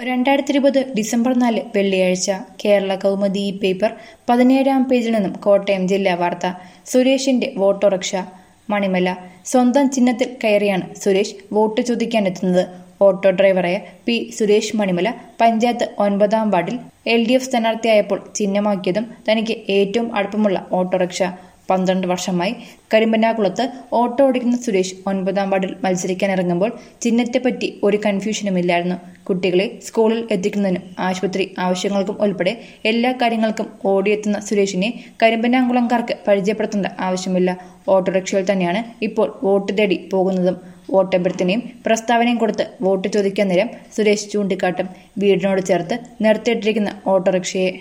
രണ്ടായിരത്തി ഇരുപത് ഡിസംബർ നാല് വെള്ളിയാഴ്ച കേരള കൗമുദി ഈ പേപ്പർ പതിനേഴാം പേജിൽ നിന്നും കോട്ടയം ജില്ലാ വാർത്ത സുരേഷിന്റെ വോട്ടോറിക്ഷ മണിമല സ്വന്തം ചിഹ്നത്തിൽ കയറിയാണ് സുരേഷ് വോട്ട് ചോദിക്കാനെത്തുന്നത് ഓട്ടോ ഡ്രൈവറായ പി സുരേഷ് മണിമല പഞ്ചായത്ത് ഒൻപതാം വാർഡിൽ എൽ ഡി എഫ് സ്ഥാനാർത്ഥിയായപ്പോൾ ചിഹ്നമാക്കിയതും തനിക്ക് ഏറ്റവും അടുപ്പമുള്ള ഓട്ടോറിക്ഷ പന്ത്രണ്ട് വർഷമായി കരിമ്പനാകുളത്ത് ഓട്ടോ ഓടിക്കുന്ന സുരേഷ് ഒൻപതാം വാർഡിൽ മത്സരിക്കാനിറങ്ങുമ്പോൾ ചിഹ്നത്തെപ്പറ്റി ഒരു കൺഫ്യൂഷനുമില്ലായിരുന്നു കുട്ടികളെ സ്കൂളിൽ എത്തിക്കുന്നതിനും ആശുപത്രി ആവശ്യങ്ങൾക്കും ഉൾപ്പെടെ എല്ലാ കാര്യങ്ങൾക്കും ഓടിയെത്തുന്ന സുരേഷിനെ കരിമ്പനാകുളംകാർക്ക് പരിചയപ്പെടുത്തേണ്ട ആവശ്യമില്ല ഓട്ടോറിക്ഷയിൽ തന്നെയാണ് ഇപ്പോൾ വോട്ട് തേടി പോകുന്നതും വോട്ടഭ്യർത്ഥനയും പ്രസ്താവനയും കൊടുത്ത് വോട്ട് ചോദിക്കാൻ നേരം സുരേഷ് ചൂണ്ടിക്കാട്ടും വീടിനോട് ചേർത്ത് നിർത്തിയിട്ടിരിക്കുന്ന ഓട്ടോറിക്ഷയെ